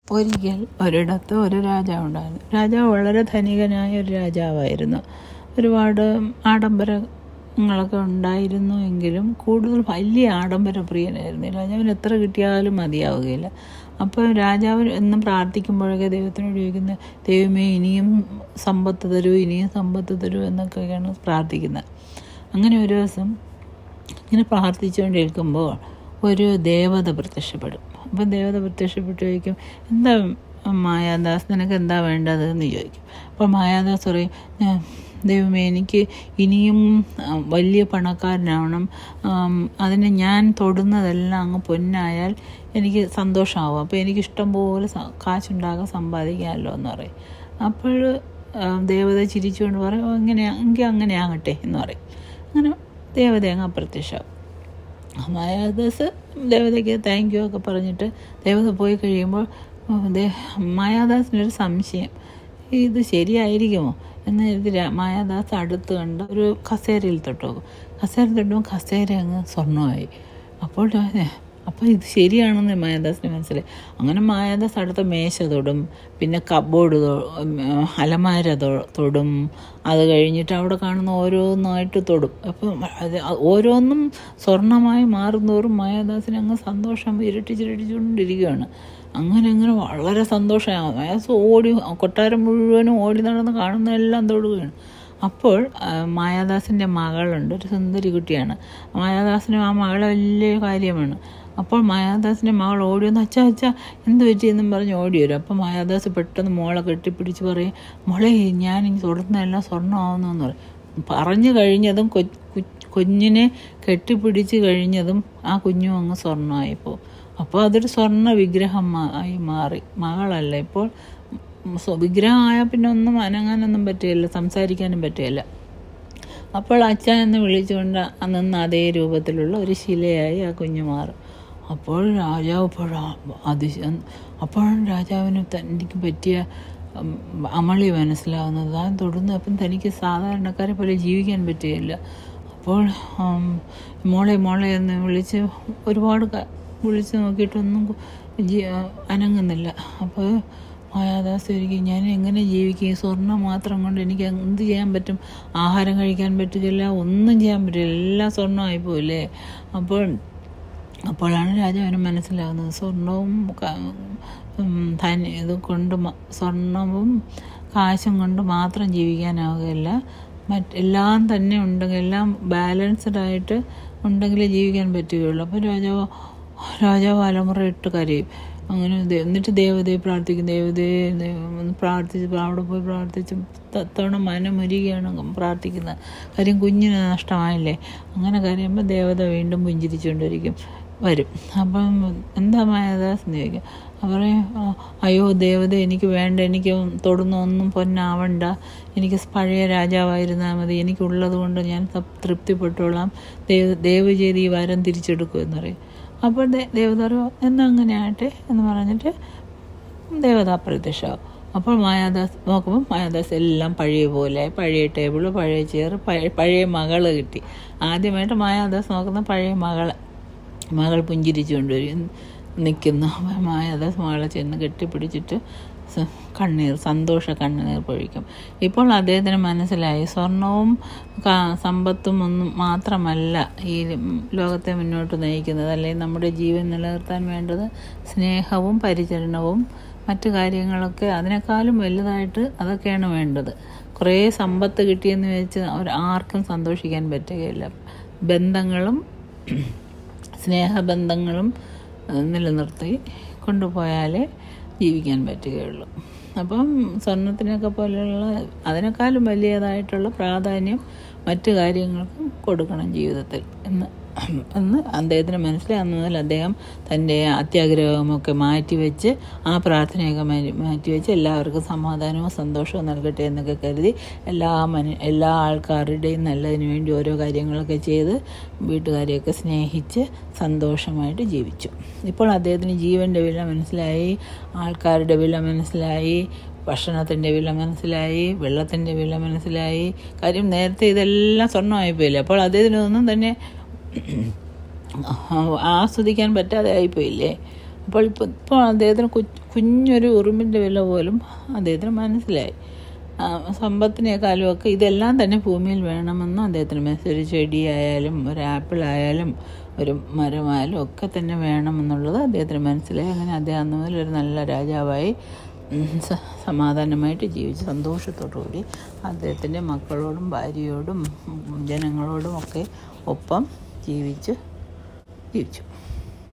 ഒരിക്കൽ ഒരിടത്ത് ഒരു രാജാവുണ്ടായിരുന്നു രാജാവ് വളരെ ധനികനായ ഒരു രാജാവായിരുന്നു ഒരുപാട് ആഡംബരങ്ങളൊക്കെ ഉണ്ടായിരുന്നു എങ്കിലും കൂടുതൽ വലിയ ആഡംബര പ്രിയനായിരുന്നു രാജാവിന് എത്ര കിട്ടിയാലും മതിയാവുകയില്ല അപ്പോൾ രാജാവ് എന്നും പ്രാർത്ഥിക്കുമ്പോഴൊക്കെ ദൈവത്തിനോട് ചോദിക്കുന്നത് ദൈവമേ ഇനിയും സമ്പത്ത് തരൂ ഇനിയും സമ്പത്ത് തരൂ എന്നൊക്കെയാണ് പ്രാർത്ഥിക്കുന്നത് അങ്ങനെ ഒരു ദിവസം ഇങ്ങനെ പ്രാർത്ഥിച്ചുകൊണ്ടിരിക്കുമ്പോൾ ഒരു ദേവത പ്രത്യക്ഷപ്പെടും അപ്പം ദേവത പ്രത്യക്ഷപ്പെട്ട് ചോദിക്കും എന്താ മായാദാസ് നിനക്ക് എന്താ വേണ്ടത് എന്ന് ചോദിക്കും അപ്പോൾ മായാദാസ് പറയും "ഞാൻ- ദൈവമേ എനിക്ക് ഇനിയും ആ, വലിയ പണക്കാരനാവണം ആം, അതിന് ഞാൻ തൊടുന്നതെല്ലാം അങ്ങ് പൊന്നായാൽ എനിക്ക് സന്തോഷമാവും അപ്പോൾ എനിക്ക് ഇഷ്ടം പോലെ സ- കാശുണ്ടാകാൻ സമ്പാദിക്കാമല്ലോ എന്ന് പറയും അപ്പോൾ ആ, ദേവത ചിരിച്ചുകൊണ്ട് പറയും "ഓ, ഇങ്ങനെയാ എങ്കിൽ അങ്ങനെ ആകട്ടെ എന്ന് പറയും അങ്ങനെ ദേവത അങ്ങ് അപ്രത്യക്ഷമാവും മായാദാസ് ദേവതയ്ക്ക് താങ്ക് യു ഒക്കെ പറഞ്ഞിട്ട് ദേവത പോയി കഴിയുമ്പോൾ ഉം, ദേ- മായാദാസിനൊരു സംശയം ഇത് ശരിയായിരിക്കുമോ എന്ന് കരുതി രാ- മായാദാസ് അടുത്ത് കണ്ട് ഒരു കസേരയിൽ തൊട്ട് നോക്കും കസേര തൊട്ടുമ്പോൾ കസേര അങ്ങ് സ്വർണ്ണമായി അപ്പോൾ ഞാൻ- അപ്പോൾ ഇത് ശരിയാണെന്ന് മായാദാസിന് മനസ്സിലായി അങ്ങനെ മായാദാസ് അടുത്ത മേശ തൊടും പിന്നെ കബോർഡ് തൊ- ഉം, അലമാര തൊ- തൊടും അത് കഴിഞ്ഞിട്ട് അവിടെ കാണുന്ന ഓരോന്നായിട്ട് തൊടും അപ്പം അത് ഓരോന്നും സ്വർണ്ണമായി മാറുന്നതോറും മായാദാസിന് അങ്ങ് സന്തോഷം ഇരട്ടിച്ചിരട്ടിച്ചുകൊണ്ടിരിക്കുകയാണ് അങ്ങനെ അങ്ങനെ വളരെ സന്തോഷമായി മായാദാസ് ഓടി കൊട്ടാരം മുഴുവനും ഓടി നടന്ന് കാണുന്നതെല്ലാം തൊടുകയാണ് അപ്പോൾ ആ, മായാദാസിൻ്റെ മകളുണ്ട് ഒരു സുന്ദരി കുട്ടിയാണ് മായാദാസിന് ആ മകളെ വലിയ കാര്യമാണ് അപ്പോൾ മായാദാസിൻ്റെ മകൾ ഓടി വന്ന് അച്ഛാ അച്ഛാ എന്ത് പറ്റിയെന്നും പറഞ്ഞ് ഓടി വരും അപ്പോൾ മായാദാസ് പെട്ടെന്ന് മോളെ കെട്ടിപ്പിടിച്ച് പറയും മോളെ ഞാൻ ഇനി തൊടുന്നതെല്ലാം സ്വർണ്ണമാവുന്നു എന്ന് പറയും പറഞ്ഞു കഴിഞ്ഞതും കൊ കു- കുഞ്ഞിനെ കെട്ടിപ്പിടിച്ച് കഴിഞ്ഞതും ആ കുഞ്ഞും അങ്ങ് സ്വർണ്ണമായിപ്പോൾ അപ്പോൾ അതൊരു സ്വർണ്ണ വിഗ്രഹം മാ- ആയി മാറി മകളല്ല ഇപ്പോൾ സ്വ- വിഗ്രഹമായാൽ പിന്നെ ഒന്നും അനങ്ങാനൊന്നും പറ്റുകയില്ല സംസാരിക്കാനും പറ്റുകയില്ല അപ്പോൾ അച്ഛൻ എന്ന് വിളിച്ചുകൊണ്ട് അന്ന് അതേ രൂപത്തിലുള്ള ഒരു ശിലയായി ആ കുഞ്ഞു മാറും അപ്പോൾ രാജാവ് ഇപ്പോഴാ അതിശ അപ്പോഴാണ് രാജാവിന് തനിക്ക് പറ്റിയ ഉം, അമളി മനസ്സിലാവുന്നത് താൻ തൊടുന്നു അപ്പം തനിക്ക് സാധാരണക്കാരെ പോലെ ജീവിക്കാൻ പറ്റുകയില്ല അപ്പോൾ ഉം, മോളെ മോളെ എന്ന് വിളിച്ച് ഒരുപാട് ക- വിളിച്ച് നോക്കിയിട്ടൊന്നും കു- ജീ- അനങ്ങുന്നില്ല അപ്പോൾ മായാദാസ് ഒരിക്കൽ ഞാൻ എങ്ങനെ ജീവിക്കും ഈ സ്വർണ്ണം മാത്രം കൊണ്ട് എനിക്ക് എന്ത് ചെയ്യാൻ പറ്റും ആഹാരം കഴിക്കാൻ പറ്റില്ല ഒന്നും ചെയ്യാൻ പറ്റില്ല എല്ലാം സ്വർണ്ണമായി പോയില്ലേ അപ്പോൾ അപ്പോഴാണ് രാജാവിന് മനസ്സിലാകുന്നത് സ്വർണവും ക- ഉം, ധന ഇത് കൊണ്ട് മ- സ്വർണവും കാശും കൊണ്ട് മാത്രം ജീവിക്കാനാവുകയില്ല മറ്റെല്ലാം തന്നെ ഉണ്ടെങ്കിൽ എല്ലാം ബാലൻസ്ഡ് ആയിട്ട് ഉണ്ടെങ്കിലേ ജീവിക്കാൻ പറ്റുകയുള്ളൂ അപ്പോൾ രാജാവ് രാജാവ് അലമുറ ഇട്ട് കരയും അങ്ങനെ ദേ- എന്നിട്ട് ദേവതയെ പ്രാർത്ഥിക്കും ദേവതയെ ദൈവം ഒന്ന് പ്രാർത്ഥിച്ച് അവിടെ പോയി പ്രാർത്ഥിച്ച് തത്തവണ മനമൊരുകയാണ് പ്രാർത്ഥിക്കുന്നത് കാര്യം കുഞ്ഞിന് നഷ്ടമായില്ലേ അങ്ങനെ കരയുമ്പോൾ ദേവത വീണ്ടും പുഞ്ചിരിച്ചുകൊണ്ടിരിക്കും വരും അപ്പം എന്താ മായദാസ് എന്ന് ചോദിക്കും അവർ അയ്യോ ദേവത എനിക്ക് വേണ്ട എനിക്ക് തൊടുന്ന ഒന്നും പൊന്നാവണ്ട എനിക്ക് പഴയ രാജാവായിരുന്നാൽ മതി എനിക്കുള്ളത് കൊണ്ട് ഞാൻ ത- തൃപ്തിപ്പെട്ടോളാം ദേവ ദേവ് ചെയ്ത് ഈ വരം തിരിച്ചെടുക്കും എന്ന് പറയും അപ്പോൾ ദേ- ദേവത പറയും എന്നാ അങ്ങനെ ആട്ടെ എന്ന് പറഞ്ഞിട്ട് ദേവത അപ്രത്യക്ഷമാവും അപ്പോൾ മായാദാസ് നോക്കുമ്പോൾ മായാദാസ് എല്ലാം പഴയ പോലെ പഴയ ടേബിള് പഴയ ചെയർ പഴയ പഴയ മകള് കിട്ടി ആദ്യമായിട്ട് മായാദാസ് നോക്കുന്ന പഴയ മകളെ മകൾ പുഞ്ചിരിച്ചുകൊണ്ട് വരും നിൽക്കുന്നു അപ്പോൾ മായാദാസ് മകളെ ചെന്ന് കെട്ടിപ്പിടിച്ചിട്ട് സ- കണ്ണീർ സന്തോഷ കണ്ണീർ പൊഴിക്കും ഇപ്പോൾ അദ്ദേഹത്തിന് മനസ്സിലായി സ്വർണവും കാ- സമ്പത്തും ഒന്നും മാത്രമല്ല ഈ ലോകത്തെ മുന്നോട്ട് നയിക്കുന്നത് അല്ലെങ്കിൽ നമ്മുടെ ജീവൻ നിലനിർത്താൻ വേണ്ടത് സ്നേഹവും പരിചരണവും മറ്റു കാര്യങ്ങളൊക്കെ അതിനേക്കാളും വലുതായിട്ട് അതൊക്കെയാണ് വേണ്ടത് കുറേ സമ്പത്ത് കിട്ടിയെന്ന് വെച്ച് അവർ ആർക്കും സന്തോഷിക്കാൻ പറ്റുകയില്ല ബന്ധങ്ങളും സ്നേഹബന്ധങ്ങളും ഏഹ്, നിലനിർത്തി കൊണ്ടുപോയാലേ ജീവിക്കാൻ പറ്റുകയുള്ളൂ അപ്പം സ്വർണത്തിനൊക്കെ പോലെയുള്ള അതിനേക്കാളും വലിയതായിട്ടുള്ള പ്രാധാന്യം മറ്റു കാര്യങ്ങൾക്കും കൊടുക്കണം ജീവിതത്തിൽ എന്ന് എന്ന് അദ്ദേഹത്തിന് മനസ്സിലായി അന്ന് മുതൽ അദ്ദേഹം തൻ്റെ അത്യാഗ്രഹമൊക്കെ മാറ്റിവെച്ച് ആ പ്രാർത്ഥനയൊക്കെ മാറ്റി മാറ്റിവെച്ച് എല്ലാവർക്കും സമാധാനവും സന്തോഷവും നൽകട്ടെ എന്നൊക്കെ കരുതി എല്ലാ മനു എല്ലാ ആൾക്കാരുടെയും നല്ലതിന് വേണ്ടി ഓരോ കാര്യങ്ങളൊക്കെ ചെയ്ത് വീട്ടുകാരെയൊക്കെ സ്നേഹിച്ച് സന്തോഷമായിട്ട് ജീവിച്ചു ഇപ്പോൾ അദ്ദേഹത്തിന് ജീവൻ്റെ വില മനസ്സിലായി ആൾക്കാരുടെ വില മനസ്സിലായി ഭക്ഷണത്തിൻ്റെ വില മനസ്സിലായി വെള്ളത്തിൻ്റെ വില മനസ്സിലായി കാര്യം നേരത്തെ ഇതെല്ലാം സ്വർണ്ണമായി പോയില്ലേ അപ്പോൾ അദ്ദേഹത്തിനൊന്നും തന്നെ ആസ്വദിക്കാൻ പറ്റാതെ ആയിപ്പോയില്ലേ അപ്പോൾ ഇപ്പോൾ ഇപ്പോൾ അദ്ദേഹത്തിന് കു കുഞ്ഞൊരു ഉറുമ്പിൻ്റെ വില പോലും അദ്ദേഹത്തിന് മനസ്സിലായി ആ, സമ്പത്തിനേക്കാളും ഒക്കെ ഇതെല്ലാം തന്നെ ഭൂമിയിൽ വേണമെന്നും അദ്ദേഹത്തിന് മനസ്സിലായി ഒരു ചെടിയായാലും ഒരു ആപ്പിൾ ആയാലും ഒരു മരമായാലും ഒക്കെ തന്നെ വേണമെന്നുള്ളത് അദ്ദേഹത്തിന് മനസ്സിലായി അങ്ങനെ അദ്ദേഹം അന്ന് മുതൽ ഒരു നല്ല രാജാവായി ഉം, സ- സമാധാനമായിട്ട് ജീവിച്ച് സന്തോഷത്തോടു കൂടി അദ്ദേഹത്തിൻ്റെ മക്കളോടും ഭാര്യയോടും ഉം, ജനങ്ങളോടും ഒക്കെ ഒപ്പം ജീവിച്ച് ജീവിച്ചു